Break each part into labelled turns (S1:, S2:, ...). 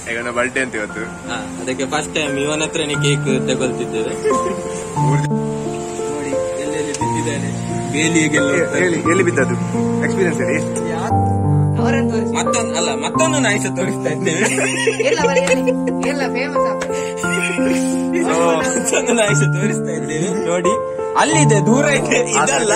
S1: ಈಗ ನಮ್ಮ ಬರ್ಡೇ ಅಂತ ಇವತ್ತು
S2: ಹಾ, ಅದಕ್ಕೆ ಫಸ್ಟ್ ಟೈಮ್ ಇವನ ಹತ್ರನೇ ಕೇಕ್ ತಗೊಳ್ತಿದ್ದೇವೆ ನೋಡಿ ಎಲ್ಲೆಲ್ಲಿ ಬಿದ್ದಿದ್ದಾನೆ ಬೇಲಿಗೆಲ್ಲ ಹೋಗ್ತಾ
S1: ಹೇಳಿ ಎಲ್ಲಿ ಬಿದ್ದದ್ದು ಎಕ್ಸ್ಪೀರಿಯನ್ಸ್ ಹೇಳಿ
S3: ಅವರನ್ನು ತೋರಿಸಿ
S2: ಮತ್ತೊಂದು ಅಲ್ಲ ಮತ್ತೊಂದು ನಾಯಿಸ ತೋರಿಸ್ತಾ ಇದ್ದೇವೆ
S3: ಎಲ್ಲ ಬರೆಯಲಿ ಎಲ್ಲ ಫೇಮಸ್
S2: ಮತ್ತೊಂದು ನಾಯಿಸ ತೋರಿಸ್ತಾ ಇದ್ದೇವೆ ನೋಡಿ ಅಲ್ಲಿದೆ ದೂರ ಇದೆ ಇದಲ್ಲ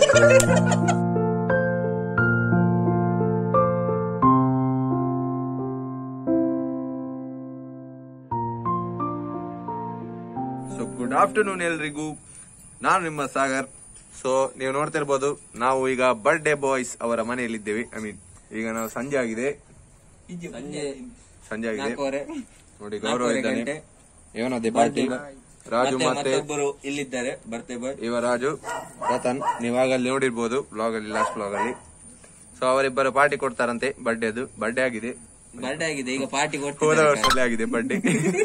S1: ಸೊ ಗುಡ್ ಆಫ್ಟರ್ನೂನ್ ಎಲ್ರಿಗೂ ನಾನು ನಿಮ್ಮ ಸಾಗರ್ ಸೊ ನೀವು ನೋಡ್ತಾ ಇರ್ಬೋದು ನಾವು ಈಗ ಬರ್ಡೇ ಬಾಯ್ಸ್ ಅವರ ಮನೆಯಲ್ಲಿದ್ದೇವೆ ಐ ಮೀನ್ ಈಗ ನಾವು ಸಂಜೆ ಆಗಿದೆ
S2: ಸಂಜೆ
S1: ಸಂಜೆ ಆಗಿದೆ
S2: ನಾಲ್ಕೂವರೆ
S1: ನೋಡಿ ಗೌರವ
S2: ನಾಲ್ಕೂವರೆ
S1: ಇದ್ದಾನೆ
S2: ಗಂಟೆ.
S1: ಇವನದೇ ಪಾರ್ಟಿ ರಾಜು
S2: ಮತ್ತೆ
S1: ಮತ್ತೆ
S2: ಮತ್ತೊಬ್ಬರು ಇಲ್ಲಿದ್ದಾರೆ ಬರ್ತೆ ಬಾಯ್
S1: ಇವ ರಾಜು ರತನ್ ನೀವಾಗ ಅಲ್ಲಿ ನೋಡಿರ್ಬೋದು ಬ್ಲಾಗ್ ಅಲ್ಲಿ ಲಾಸ್ಟ್ ಬ್ಲಾಗ್ ಅಲ್ಲಿ ಸೊ ಅವರಿಬ್ಬರು ಪಾರ್ಟಿ ಕೊಡ್ತಾರಂತೆ ಬರ್ಡೇದು ಬರ್ಡೇ ಆಗಿದೆ
S2: ಬರ್ಡೇ ಆಗಿದೆ ಈಗ ಪಾರ್ಟಿ
S1: ಹೋದ
S2: ಕೊಡ್ತಿದ್ದಾರೆ
S1: ವರ್ಷದಲ್ಲಿ ಆಗಿದೆ ಬರ್ಡೇ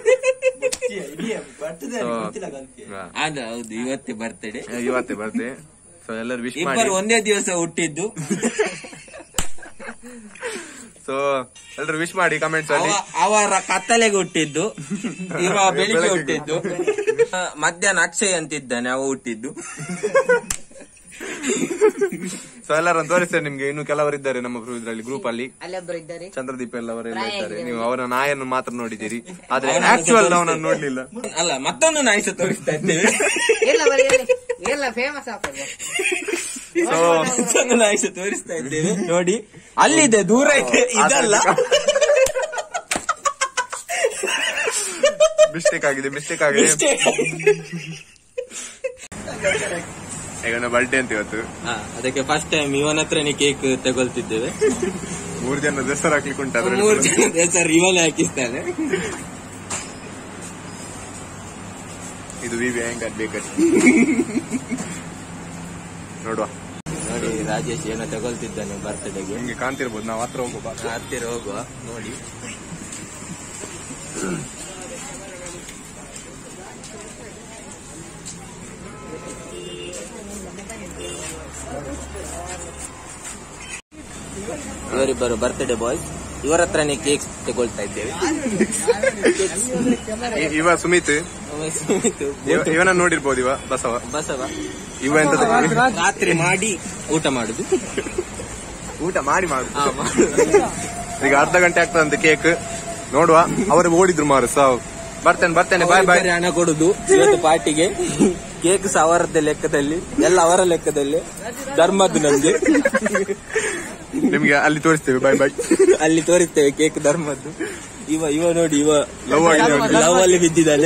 S2: ಅದ ಹೌದು ಇವತ್ತೇ ಬರ್ತಡೆ
S1: ಇವತ್ತೇ ಬರ್ಡೇ ಸೊ ಎಲ್ಲರೂ ವಿಶ್ ಮಾಡಿ
S2: ಇಬ್ಬರು ಒಂದೇ ದಿವಸ ಹುಟ್ಟಿದ್ದು
S1: ಸೊ ಎಲ್ಲರೂ ವಿಶ್ ಮಾಡಿ ಕಮೆಂಟ್ಸ್ ಅಲ್ಲಿ
S2: ಅವ- ಅವರ ಕತ್ತಲೆಗೆ ಹುಟ್ಟಿದ್ದು ಇವ ಬೆಳಿಗ್ಗೆ ಹುಟ್ಟಿದ್ದು ಆ, ಮಧ್ಯಾಹ್ನ ಅಕ್ಷಯ್ ಅಂತಿದ್ದಾನೆ ಅವ ಹುಟ್ಟಿದ್ದು
S1: ಸೊ ಎಲ್ಲರನ್ನು ತೋರಿಸ್ತೇನೆ ನಿಮ್ಗೆ ಇನ್ನು ಕೆಲವರಿದ್ದಾರೆ ನಮ್ಮ ಇದರಲ್ಲಿ ಗ್ರೂಪ್ ಅಲ್ಲಿ
S3: ಅಲ್ಲೊಬ್ಬರು ಇದ್ದಾರೆ
S1: ಚಂದ್ರದೀಪ ಎಲ್ಲ ಅವರೆಲ್ಲ ಇದ್ದಾರೆ ನೀವು ಅವರ ನಾಯನ್ನು ಮಾತ್ರ ನೋಡಿದ್ದೀರಿ ಆದ್ರೆ ಆಕ್ಚುಯಲ್ ಅವನನ್ನು ನೋಡ್ಲಿಲ್ಲ
S2: ಅಲ್ಲ ಮತ್ತೊಂದು ನಾಯಿಸ ತೋರಿಸ್ತಾ ಇದ್ದೇವೆ
S3: ಎಲ್ಲ ಬರೆಯಲಿ ಎಲ್ಲ ಫೇಮಸ್ ಆಗ್ತದೆ
S1: ಸೊ
S2: ಮತ್ತೊಂದು ನಾಯಿಸ ತೋರಿಸ್ತಾ ಇದ್ದೇವೆ ನೋಡಿ ಅಲ್ಲಿದೆ ದೂರ ಇದೆ ಇದಲ್ಲ
S1: ಮಿಸ್ಟೇಕ್ ಆಗಿದೆ ಮಿಸ್ಟೇಕ್ ಆಗಿದೆ
S2: Mistake.
S1: ಈಗ ನಮ್ಮ ಬರ್ಡೇ ಅಂತ ಇವತ್ತು
S2: ಹಾ, ಅದಕ್ಕೆ ಫಸ್ಟ್ ಟೈಮ್ ಇವನ ಹತ್ರನೇ ಕೇಕ್ ತಗೊಳ್ತಿದ್ದೇವೆ
S1: ಮೂರು ಜನ ದಸರಾ ಹಾಕ್ಲಿಕ್ಕೆ ಉಂಟು ಅದ್ರಲ್ಲಿ.
S2: ಮೂರು ಜನ ಹೆಸರು ಇವನೇ ಹಾಕಿಸ್ತಾನೆ
S1: ಇದು ವಿ ವಿ ಹ್ಯಾಂಗ್ ಬೇಕರಿ ನೋಡುವ
S2: ನೋಡಿ ರಾಜೇಶ್ ಏನೋ ತಗೊಳ್ತಿದ್ದಾನೆ ಬರ್ತ್ಡೇಗೆ
S1: ನಿಮ್ಗೆ ಕಾಣ್ತಿರ್ಬೋದು ನಾವು ಹತ್ರ ಹೋಗುವ ಬಾ.
S2: ಹತ್ತಿರ ಹೋಗುವ ನೋಡಿ ಇವರಿಬ್ಬರು ಬರ್ತ್ಡೇ ಬಾಯ್ಸ್ ಇವರ ಹತ್ರನೇ ಕೇಕ್ ತಗೊಳ್ತಾ ಇದ್ದೇವೆ
S1: ಇ- ಇವ ಸುಮಿತ್ ಇವ- ಇವನ ನೋಡಿರ್ಬೋದು ಇವ ಬಸವ
S2: ಬಸವ
S1: ಇವ ಎಂತ
S2: ರಾತ್ರಿ ಮಾಡಿ ಊಟ ಮಾಡುದು
S1: ಊಟ ಮಾಡಿ ಮಾಡು
S2: ಹಾ, ಮಾಡುದು.
S1: ಈಗ ಅರ್ಧ ಗಂಟೆ ಆಗ್ತದಂತೆ ಕೇಕ್ ನೋಡುವ ಅವರು ಓಡಿದ್ರು ಮಾರು ಸಾವು ಬರ್ತೇನೆ ಬರ್ತೇನೆ ಬಾಯ್ ಬಾಯ್
S2: ಅವರಿಬ್ಬರೇ ಹಣ ಕೊಡುದು ಇವತ್ತು ಪಾರ್ಟಿಗೆ ಕೇಕ್ ಸಹ ಅವರದ್ದೇ ಲೆಕ್ಕದಲ್ಲಿ ಎಲ್ಲ ಅವರ ಲೆಕ್ಕದಲ್ಲಿ ಧರ್ಮದ್ದು ನಮ್ಗೆ
S1: ನಿಮ್ಗೆ ಅಲ್ಲಿ ತೋರಿಸ್ತೇವೆ ಬಾಯ್ ಬಾಯ್
S2: ಅಲ್ಲಿ ತೋರಿಸ್ತೇವೆ ಕೇಕ್ ಧರ್ಮದ್ದು ಇವ ಇವ ನೋಡಿ ಇವ
S1: Love ಆಗಿದೆ ಅವ್ನಿಗೆ.
S2: ಲವ್ ಅಲ್ಲಿ ಬಿದ್ದಿದ್ದಾನೆ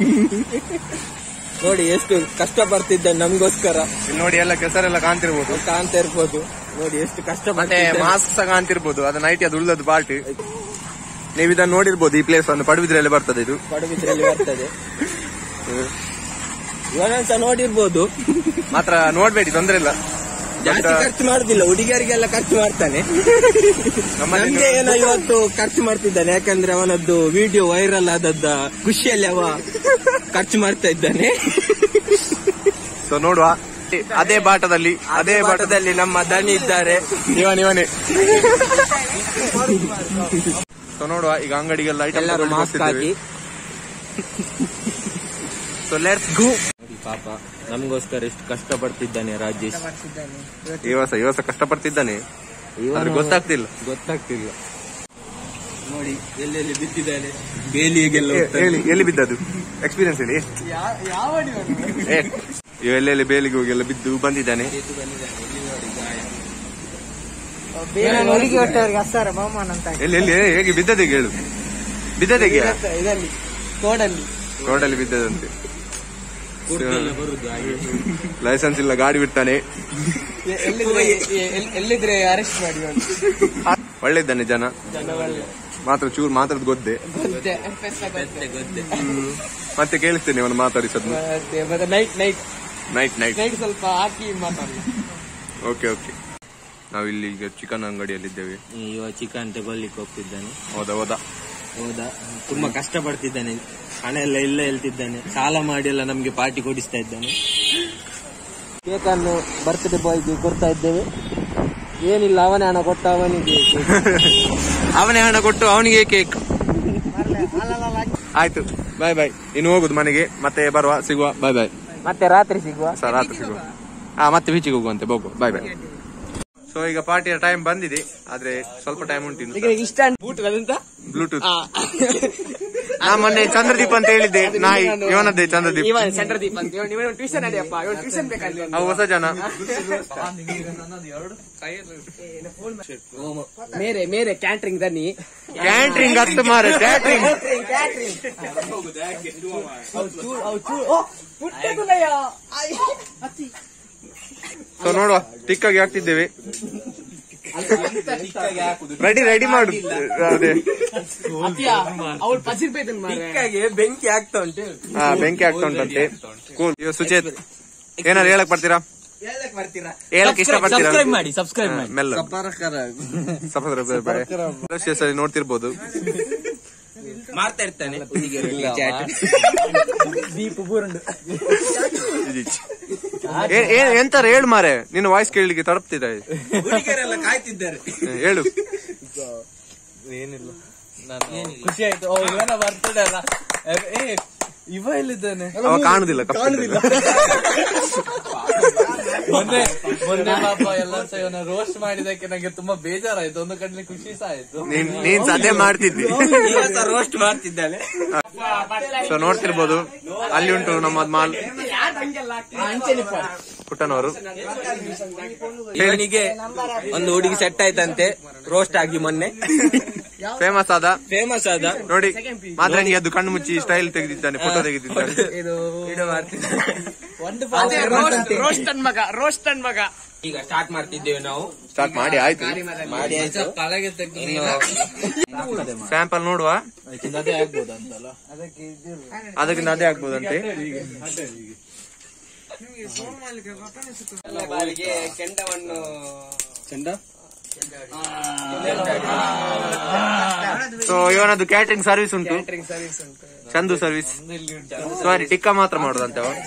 S2: ನೋಡಿ ಎಷ್ಟು ಕಷ್ಟ ಬರ್ತಿದ್ದಾನೆ ನಮ್ಗೋಸ್ಕರ
S1: ಇಲ್ಲಿ ನೋಡಿ ಎಲ್ಲ ಕೆಸರೆಲ್ಲ ಕಾಣ್ತಿರ್ಬೋದು
S2: ಕಾಣ್ತಾ ಇರ್ಬೋದು ನೋಡಿ ಎಷ್ಟು ಕಷ್ಟ
S1: ಮತ್ತೆ
S2: ಪಡ್ತಿದ್ದಾನೆ.
S1: ಮಾಸ್ಕ್ ಸಹ ಕಾಣ್ತಿರ್ಬೋದು ಅದು ನೈಟ್ ಅದು ಉಳಿದದ್ದು ಪಾರ್ಟಿ ನೀವು ಇದನ್ನು ನೋಡಿರ್ಬೋದು ಈ ಪ್ಲೇಸ್ ಒಂದು ಪಡುಬಿದ್ರಲ್ಲಿ ಬರ್ತದೆ ಇದು
S2: ಪಡುಬಿದ್ರಲ್ಲಿ ಬರ್ತದೆ ಇವನೊಂದ್ಸ ನೋಡಿರ್ಬೋದು
S1: ಮಾತ್ರ ನೋಡ್ಬೇಡಿ ತೊಂದ್ರೆ ಇಲ್ಲ
S2: ಜಾಸ್ತಿ ಖರ್ಚು ಮಾಡುದಿಲ್ಲ ಹುಡುಗಿಯರಿಗೆಲ್ಲ ಖರ್ಚು ಮಾಡ್ತಾನೆ
S1: ನಮ್ಮಲ್ಲಿ
S2: ನಮ್ಗೆ ಏನೋ ಇವತ್ತು ಖರ್ಚು ಮಾಡ್ತಿದ್ದಾನೆ ಯಾಕಂದ್ರೆ ಅವನದ್ದು ವಿಡಿಯೋ ವೈರಲ್ ಆದದ್ದ ಖುಷಿಯಲ್ಲಿ ಅವ ಖರ್ಚು ಮಾಡ್ತಾ ಇದ್ದಾನೆ
S1: ಸೊ ನೋಡುವ ಅದೇ ಬಾಟದಲ್ಲಿ ಅದೇ ಬಾಟದಲ್ಲಿ
S2: ಪಾಠದಲ್ಲಿ ನಮ್ಮ ದಣಿ ಇದ್ದಾರೆ
S1: ಇವನ್ ಇವನೇ ಸೊ ನೋಡುವ ಈಗ ಅಂಗಡಿಗೆಲ್ಲ
S2: ಎಲ್ಲರೂ ಮಾಸ್ಕ್ ಹಾಕಿ
S1: ಸೊ ಲೆಟ್ಸ್ ಗೋ
S2: ನೋಡಿ ಪಾಪ ನಮಗೋಸ್ಕರ ಎಷ್ಟು ಕಷ್ಟ ಪಡ್ತಿದ್ದಾನೆ ರಾಜೇಶ್
S1: ಇವಸ ಇವಸ ಕಷ್ಟಪಡ್ತಿದ್ದಾನೆ
S2: ಇವನು
S1: ಆದ್ರೆ ಗೊತ್ತಾಗ್ತಿಲ್ಲ
S2: ಗೊತ್ತಾಗ್ತಿಲ್ಲ ನೋಡಿ ಎಲ್ಲೆಲ್ಲಿ ಬಿದ್ದಿದ್ದಾನೆ ಬೇಲಿಗೆಲ್ಲ
S1: ಹೇಳಿ ಎಲ್ಲಿ ಬಿದ್ದದ್ದು ಎಕ್ಸ್ಪೀರಿಯನ್ಸ್ ಹೇಳಿ ಏ, ಇವ ಎಲ್ಲೆಲ್ಲಿ ಬೇಲಿಗೆ ಹೋಗಿ ಎಲ್ಲ ಬಿದ್ದು ಬಂದಿದ್ದಾನೆ
S3: ಬೇರೆ ಹುಡುಗಿ ಒಟ್ಟವರಿಗೆ ಹಸ್ತಾರ ಬಹುಮಾನ ಅಂತ
S1: ಎಲ್ಲಿ ಎಲ್ಲಿ ಹೇಗೆ ಬಿದ್ದದೆ ಹೇಳು ಬಿದ್ದದೆಗೆ
S3: ಇದರಲ್ಲಿ ಕೋಡಲ್ಲಿ
S1: ರೋಡಲ್ಲಿ ಬಿದ್ದದಂತೆ
S2: ಬರುದು ಹಾಗೆ
S1: ಲೈಸೆನ್ಸ್ ಇಲ್ಲ ಗಾಡಿ ಬಿಡ್ತಾನೆ
S3: ಎಲ್ಲಿದ್ರೆ ಎಲ್ಲಿದ್ರೆ ಅರೆಸ್ಟ್ ಮಾಡಿ
S1: ಒಳ್ಳೆದ್ದಾನೆ ಜನ
S3: ಜನ ಒಳ್ಳೆ
S1: ಮಾತ್ರ ಚೂರು ಮಾತಾಡ್ ಗೊದ್ದೆ
S3: ಗೊತ್ತೆ ಪೆತ್ತ ಗೊತ್ತೆ
S2: ಗೊತ್ತೆ ಗೊತ್ತೆ
S1: ಮತ್ತೆ ಕೇಳಿಸ್ತೇನೆ ಅವನು ಮಾತಾಡಿಸೋದ್ನ
S3: ಮತ್ತೆ ಮತ್ತೆ night night
S1: night night
S3: night ಸ್ವಲ್ಪ ಹಾಕಿ ಮಾತಾಡಿ
S1: ಓಕೆ ಓಕೆ ನಾವಿಲ್ಲಿ ಈಗ ಚಿಕನ್ ಅಂಗಡಿಯಲ್ಲಿದ್ದೇವೆ
S2: ಇವ ಚಿಕನ್ ತಗೊಳ್ಲಿಕ್ಕೆ ಹೋಗ್ತಿದ್ದಾನೆ
S1: ಹೌದಾ ಹೌದಾ
S2: ಹೌದಾ ತುಂಬಾ ಕಷ್ಟ ಪಡ್ತಿದ್ದಾನೆ ಹಣ ಎಲ್ಲ ಇಲ್ಲ ಹೇಳ್ತಿದ್ದಾನೆ ಸಾಲ ಮಾಡಿ ಎಲ್ಲ ನಮ್ಗೆ ಪಾರ್ಟಿ ಕೊಡಿಸ್ತಾ ಇದ್ದಾನೆ ಕೇಕ್ ಅನ್ನು ಬರ್ತ್ಡೇ ಬಾಯ್ಗೆ ಕೊಡ್ತಾ ಇದ್ದೇವೆ ಏನಿಲ್ಲ ಅವನೇ ಹಣ ಕೊಟ್ಟ ಅವನಿಗೆ
S1: ಅವನೇ ಹಣ ಕೊಟ್ಟು ಅವನಿಗೆ ಕೇಕ್ ಆಯ್ತು ಬಾಯ್ ಬಾಯ್ ಇನ್ನು ಹೋಗುದು ಮನೆಗೆ ಮತ್ತೆ ಬರುವ ಸಿಗುವ ಬಾಯ್ ಬಾಯ್
S3: ಮತ್ತೆ ರಾತ್ರಿ ಸಿಗುವ
S1: ಸರ್ ರಾತ್ರಿ ಸಿಗುವ ಹಾ ಮತ್ತೆ ಬೀಚಿಗೆ ಹೋಗುವಂತೆ ಹೋಗುವ ಬಾಯ್ ಬಾಯ್ ಸೊ ಈಗ ಪಾರ್ಟಿಯ ಟೈಮ್ ಬಂದಿದೆ ಆದ್ರೆ ಸ್ವಲ್ಪ ಟೈಮ್ ಉಂಟು ಇನ್ನು
S3: ಇಷ್ಟ
S1: ಬ್ಲೂಟೂತ್ ನಾ ಮೊನ್ನೆ ಚಂದ್ರದೀಪ್ ಅಂತ ಹೇಳಿದ್ದೆ ನಾಯಿ ಇವನದ್ದೇ ಚಂದ್ರದೀಪ್
S3: ಚಂದ್ರದೀಪ್ ಅಂತ ನೀವು ಟ್ಯೂಷನ್ ನಡಿಯಪ್ಪ ಇವ್ ಟ್ಯೂಷನ್ ಬೇಕಂದ್ರೆ
S1: ಅವು ಹೊಸ ಜನ
S3: ಮೇರೆ ಮೇರೆ ಕ್ಯಾಂಟ್ರಿಂಗ್ ದನಿ
S1: ಕ್ಯಾಂಟ್ರಿಂಗ್ ಹತ್ತು ಮಾರೆ ಕ್ಯಾಂಟ್ರಿಂಗ್ ಸೊ ನೋಡುವ ಟಿಕ್ಕಾಗಿ ಹಾಕ್ತಿದ್ದೇವೆ ರೆಡಿ ರೆಡಿ ಮಾಡು ಅದೇ
S3: ಅವ್ಳು ಪಸಿರ್ ಬೈತನ್ ಮಾರೆ
S2: ಬೆಂಕಿ ಆಗ್ತಾ ಉಂಟು
S1: ಹಾ ಬೆಂಕಿ ಆಗ್ತಾ ಉಂಟಂತೆ ಕೂಲ್ ಇವ ಸುಚೇತ್ ಏನಾದ್ರು ಹೇಳಕ್ ಬರ್ತೀರಾ ಹೇಳಕ್ ಇಷ್ಟ ಪಡ್ತೀರಾ
S2: ಸಬ್ಸ್ಕ್ರೈಬ್ ಮಾಡಿ ಸಬ್ಸ್ಕ್ರೈಬ್ ಮಾಡಿ
S1: ಮೆಲ್ಲ ಸಬ್ಸ್ಕ್ರೈಬ್ ನೋಡ್ತಿರ್ಬೋದು
S2: ಮಾಡ್ತಾ ಇರ್ತಾನೆ
S1: ಏ- ಏ- ಎಂತಾರ ಹೇಳು ಮಾರೆ ನಿನ್ನ ವಾಯ್ಸ್ ಕೇಳಲಿಕ್ಕೆ ತಡಪ್ತಿದೆ
S2: ಹುಡುಗಿಯರೆಲ್ಲ ಕಾಯ್ತಿದ್ದಾರೆ
S1: ಹೇಳು
S4: ಏನಿಲ್ಲ ನಾನು ಖುಷಿ ಆಯ್ತು ಓ ಇವನ ಬರ್ತಡೆ ಅಲ್ಲ ಏ ಇವ ಎಲ್ಲಿದ್ದಾನೆ
S1: ಅವ ಕಾಣುದಿಲ್ಲ ಕಪ್ಪು
S4: ಮೊನ್ನೆ ಮೊನ್ನೆ ಪಾಪ ಎಲ್ಲ ಸಹ ಇವನ ರೋಸ್ಟ್ ಮಾಡಿದಕ್ಕೆ ನಂಗೆ ತುಂಬಾ ಬೇಜಾರಾಯ್ತು ಒಂದು ಕಡ್ಲಿ ಖುಷಿ ಸಹ ಆಯ್ತು
S1: ನೀನ್ ನೀನ್ ಸದ್ಯ ಮಾಡ್ತಿದ್ದಿ
S2: ರೋಸ್ಟ್ ಮಾಡ್ತಿದ್ದಾಳೆ
S1: ಸೊ ನೋಡ್ತಿರ್ಬೋದು ಅಲ್ಲಿ ಉಂಟು ನಮ್ಮ ಮಾಲ್ ಪುಟ್ಟನವರು
S2: ಇವನಿಗೆ ಒಂದು ಹುಡುಗಿ ಸೆಟ್ ಆಯ್ತಂತೆ ರೋಸ್ಟ್ ಆಗಿ ಮೊನ್ನೆ
S1: ಫೇಮಸ್ ಆದ
S2: ಫೇಮಸ್ ಆದ
S1: ನೋಡಿ ಮಾತ್ರ ಅದು ಕಣ್ಣು ಮುಚ್ಚಿ ಸ್ಟೈಲ್ ತೆಗೆದಿದ್ದಾನೆ ಫೋಟೋ ತೆಗೆದಿದ್ದಾನೆ
S2: ವಿಡಿಯೋ ಮಾಡ್ತಿದ್ದಾನೆ
S3: ರೋಸ್ಟ್ ಮಗ ರೋಸ್ಟ್ ಮಗ
S2: ಈಗ ಸ್ಟಾರ್ಟ್ ಮಾಡ್ತಿದ್ದೇವೆ ನಾವು
S1: ಸ್ಟಾರ್ಟ್ ಮಾಡಿ ಆಯ್ತು
S2: ಮಾಡಿ ಆಯ್ತು
S4: ತಲೆಗೆ ತೆಗ್ದು
S1: ಸ್ಯಾಂಪಲ್ ನೋಡುವ
S4: ಅದೇ ಆಗ್ಬೋದು ಅಂತಲ್ಲ
S1: ಅದಕ್ಕಿಂತ ಅದೇ ಆಗ್ಬೋದಂತೆ
S2: ಬಾರಿಗೆ ಕೆಂಡವನ್ನು
S4: ಚಂದ
S1: ಸೊ ಇವನದ್ದು ಕ್ಯಾಟರಿಂಗ್ ಸರ್ವಿಸ್ ಉಂಟು ಚಂದು ಸರ್ವಿಸ್ ಸಾರಿ ಟಿಕ್ಕ ಮಾತ್ರ ಮಾಡುದಂತೆ ಅವ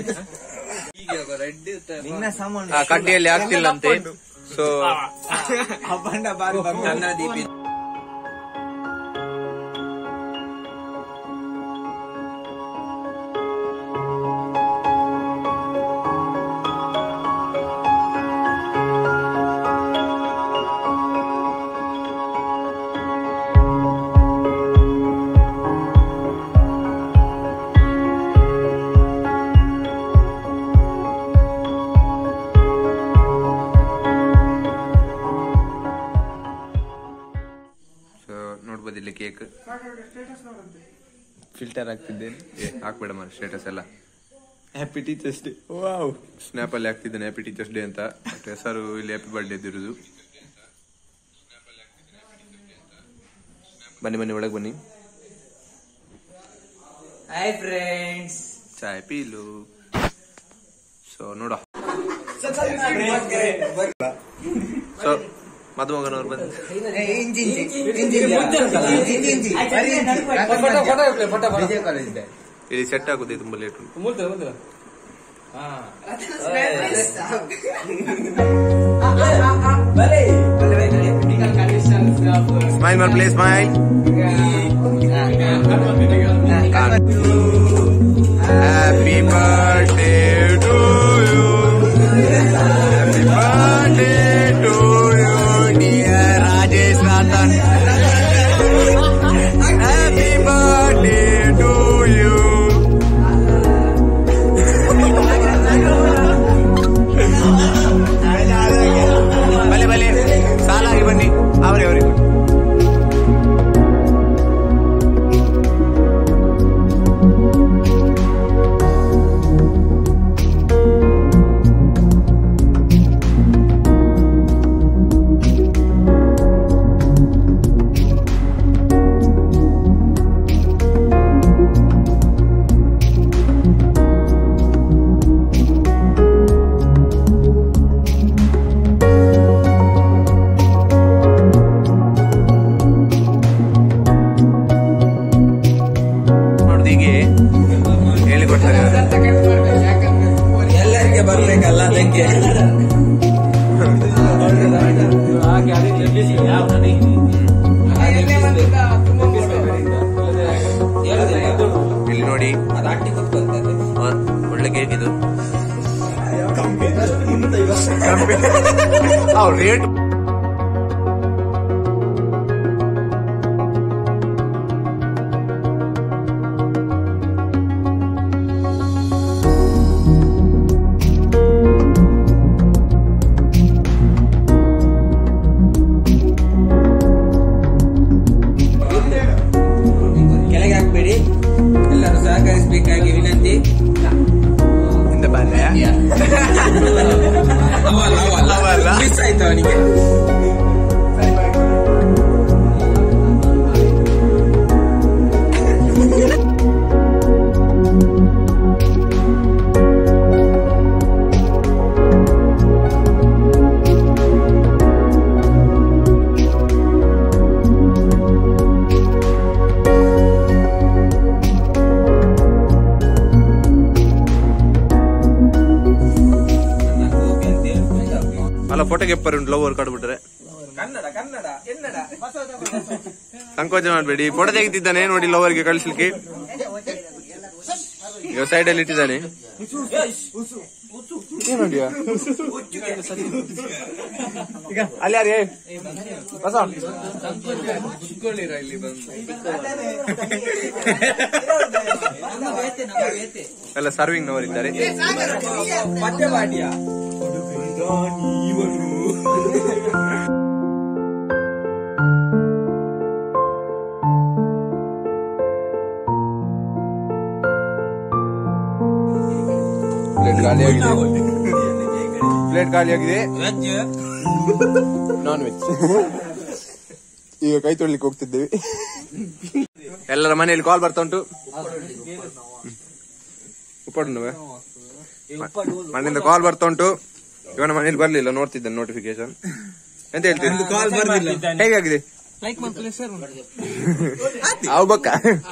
S1: ಆ, ಕಡ್ಡಿಯಲ್ಲಿ ಆಗ್ತಿಲ್ಲಂತೆ ಸೊ
S2: ಚಂದ್ರದೀಪಿ
S1: ಸೊ ನೋಡ್ಬೋದು ಇಲ್ಲಿ ಕೇಕ್ ಫಿಲ್ಟರ್ ಆಗ್ತಿದ್ದೇನೆ ಏ ಹಾಕ್ಬೇಡ ಮಾರ ಸ್ಟೇಟಸ್ ಎಲ್ಲ happy teachers day wow snap ಅಲ್ಲಿ ಹಾಕ್ತಿದ್ದೇನೆ ಹ್ಯಾಪಿ ಟೀಚರ್ಸ್ ಡೇ ಅಂತ ಮತ್ತೆ ಹೆಸರು ಇಲ್ಲಿ ಹ್ಯಾಪಿ ಬರ್ಡೇ ಇದ್ದಿರುದು ಬನ್ನಿ ಬನ್ನಿ ಒಳಗೆ ಬನ್ನಿ
S3: ಹಾಯ್ ಫ್ರೆಂಡ್ಸ್
S1: ಚಾಯ್ ಪೀಲು ಸೊ ನೋಡ ಸೊ ಮದುಮಗನವ್ರು ಬಂದು ಇಲ್ಲಿ ಸೆಟ್ ಆಗುದೇ ತುಂಬಾ ಲೇಟ್ ಉಂಟು ಸ್ಮೈಲ್ ಮಾರ್ play smile happy birthday to you happy birthday to you dear Rajesh Ratan happy birthday to you ಬಲೆ ಬಲೆ ಸಾಲಾಗಿ ಬನ್ನಿ ಅವರೇ ಅವರಿಗೆ ಮಾಡುದು ಹೀಗೆ ಹೇಳಿಕೊಡ್ತಾರೆ ಅವರು.
S2: ಎಲ್ಲರಿಗೆ ಬರ್ಬೇಕಲ್ಲ ಅದಕ್ಕೆ
S1: ರೇಟ್
S2: ಕೆಳಗೆ ಹಾಕ್ಬೇಡಿ ಎಲ್ಲರೂ ಸಹಕರಿಸಬೇಕಾಗಿ ವಿನಂತಿ
S1: ಹಿಂದೆ ಬಾಲ್ಯ ಅವಲ್ಲ.
S2: ಮಿಸ್ ಆಯ್ತು ಅವನಿಗೆ
S1: ಅಲ್ಲ ಫೋಟೋಗೆ ಎಪ್ಪರ್ ಉಂಟು ಲವ್ ಕಾರ್ಡ್ ಬಿಟ್ರೆ
S2: ಕನ್ನಡ ಕನ್ನಡ ಎನ್ನಡ
S1: ಸಂಕೋಚ ಮಾಡಬೇಡಿ ಫೋಟೋ ತೆಗಿತಿದ್ದಾನೆ ನೋಡಿ ಲವರ್ಗೆ ಕಳಿಸ್ಲಿಕ್ಕೆ ಈಗ ಸೈಡ್ ಅಲ್ಲಿ ಇಟ್ಟಿದ್ದಾನೆ ಏನ್ ನೋಡಿಯಾ ಅಲ್ಲಿ ಯಾರೇ ಬಸ
S4: ಕುತ್ಕೊಳ್ಳಿರ ಇಲ್ಲಿ ಬಂದು
S1: ಎಲ್ಲ ಸರ್ವಿಂಗ್ ನವರಿದ್ದಾರೆ
S2: ಪದ್ಯಪಾಠ್ಯ
S1: ಪ್ಲೇಟ್ ಖಾಲಿಯಾಗಿದೆ ಪ್ಲೇಟ್ ಖಾಲಿಯಾಗಿದೆ
S2: ವೆಜ್
S1: ನಾನ್ ವೆಜ್ ಈಗ ಕೈ ತೊಳಿಲಿಕ್ಕೆ ಹೋಗ್ತಿದ್ದೇವೆ ಎಲ್ಲರ ಮನೆಯಲ್ಲಿ ಕಾಲ್ ಬರ್ತಾ ಉಂಟು ಉಪ್ಪಡು ಮನೆಯಿಂದ ಕಾಲ್ ಬರ್ತಾ ಉಂಟು ಇವನ ಮನೇಲಿ ಬರ್ಲಿಲ್ಲ ನೋಡ್ತಿದ್ದೇನೆ ನೋಟಿಫಿಕೇಶನ್ ಎಂತ ಹೇಳ್ತೀನಿ
S2: ಕಾಲ್ ಬರ್ಲಿಲ್ಲ
S1: ಹೇಗಾಗಿದೆ
S3: ಲೈಕ್ ಮಾಡ್ಕೊಳ್ಳಿ ಸರ್
S1: ಅವು ಬಕ್ಕ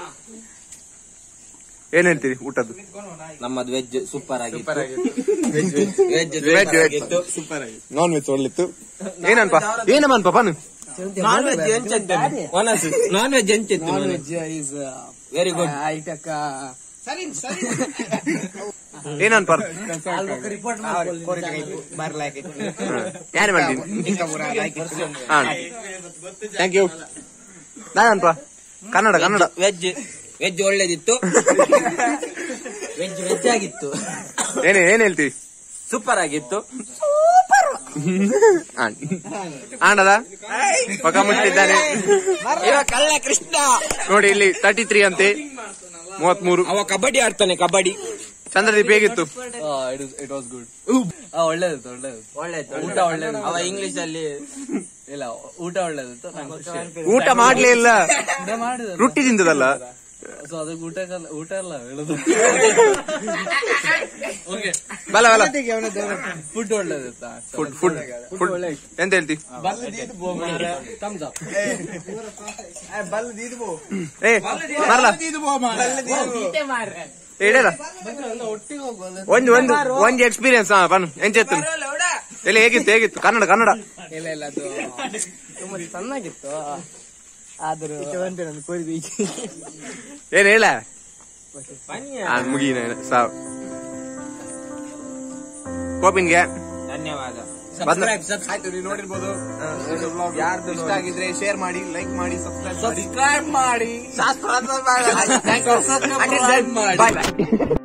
S1: ಏನ್ ಹೇಳ್ತೀರಿ ಊಟದ್ದು
S2: ನಮ್ಮದು ವೆಜ್ ಸೂಪರ್ ಆಗಿತ್ತು
S1: veg
S2: veg
S1: veg veg
S2: super ಆಗಿತ್ತು
S1: ನಾನ್ ವೆಜ್ ಒಳ್ಳಿತ್ತು ಏನನ್ಪ ಏನಮ್ಮನ್ಪ ಪಾನು
S2: ನಾನ್ ವೆಜ್ ಎಂಚೆತ್ತೇನೆ ಒನಸು ನಾನ್ ವೆಜ್ ಎಂಚೆತ್ತು
S3: non veg is
S2: very good
S3: ಐಟಕ್ಕ ಸರಿ ಸರಿ
S1: ಏನನ್ಪ
S3: ರಿಪೋರ್ಟ್ ಬರ್ಲಾಕೆ
S1: ಯಾರು ಮಾಡ್ತೀನಿ ಹಾ ಥ್ಯಾಂಕ್ ಯು ನಾನನ್ಪ ಕನ್ನಡ ಕನ್ನಡ
S2: ವೆಜ್ ವೆಜ್ ಒಳ್ಳೇದಿತ್ತು ವೆಜ್ ವೆಜ್ ಆಗಿತ್ತು
S1: ಏನೇ ಏನ್ ಹೇಳ್ತೀವಿ
S2: ಸೂಪರ್ ಆಗಿತ್ತು
S1: ಆಂಡದ ಪಕ್ಕ ಮುಟ್ಟಿದ್ದಾನೆ
S2: ಇವ ಕಳ್ಳ ಕೃಷ್ಣ
S1: ನೋಡಿ ಇಲ್ಲಿ ತರ್ಟಿ ತ್ರೀ ಅಂತೆ ಮೂವತ್ಮೂರು
S2: ಅವ ಕಬಡ್ಡಿ ಆಡ್ತಾನೆ ಕಬಡ್ಡಿ
S1: ಚಂದ್ರದೀಪ್ ಹೇಗಿತ್ತು
S4: ಇಟ್ ವಾಸ್ ಗುಡ್ ಒಳ್ಳೇದಿತ್ತು ಒಳ್ಳೇದಿತ್ತು
S2: ಒಳ್ಳೇದು
S4: ಊಟ ಒಳ್ಳೇದು.
S2: ಅವ ಇಂಗ್ಲಿಷ್ ಅಲ್ಲಿ
S4: ಇಲ್ಲ ಊಟ ಒಳ್ಳೇದಿತ್ತು ನಂಗೆ ಖುಷಿ ಆಯ್ತು.
S1: ಊಟ ಮಾಡ್ಲೇ ಇಲ್ಲ
S4: ಊಟ ಮಾಡಿದೆ
S1: ರೊಟ್ಟಿ ತಿಂದದಲ್ಲ
S4: ಸೊ ಅದಕ್ಕೆ ಊಟ ಊಟ ಅಲ್ಲ ಹೇಳುದು ಓಕೆ
S1: ಬಲ ಬಲ
S4: ಫುಡ್ ಒಳ್ಳೇದಿತ್ತ
S1: ಫುಡ್ ಫುಡ್ ಫುಡ್ ಎಂತ ಹೇಳ್ತಿ
S4: ತಮ್ಸ್ ಅಪ್
S1: ಏ ಮರಲ ಹೇಳ ಒಂದು ಒಂದು ಒಂದು ಎಕ್ಸ್ಪೀರಿಯನ್ಸ್ ಹಾ ಬನ್ ಎಂಚೆತ್ತು ಎಲ್ಲಿ ಹೇಗಿತ್ತು ಹೇಗಿತ್ತು ಕನ್ನಡ ಕನ್ನಡ
S3: ಇಲ್ಲ ಇಲ್ಲ ಅದು ತುಂಬಾ ಚೆನ್ನಾಗಿತ್ತು ಆದ್ರೂ ಕೋರಿ ಬೀಚ್
S1: ಏನ್ ಹೇಳ ಮುಗೀನ ಸಾವ್ ಕೋಪಿನ್ಗೆ
S2: ಧನ್ಯವಾದ
S1: ಬಂದ-
S2: ಆಯ್ತು ನೀವು ನೋಡಿರ್ಬೋದು
S1: ಯಾರ್ದು ಇಷ್ಟ ಆಗಿದ್ರೆ ಶೇರ್ ಮಾಡಿ ಲೈಕ್ ಮಾಡಿ ಸಬ್ಸ್ಕ್ರೈಬ್
S4: ಸಬ್ಸ್ಕ್ರೈಬ್ ಮಾಡಿ
S1: ಮಾಡಿ
S4: ಸಬ್ಸ್ಕ್ರೈಬ್ ಮಾಡಿ
S1: ಬಾಯ್ ಬಾಯ್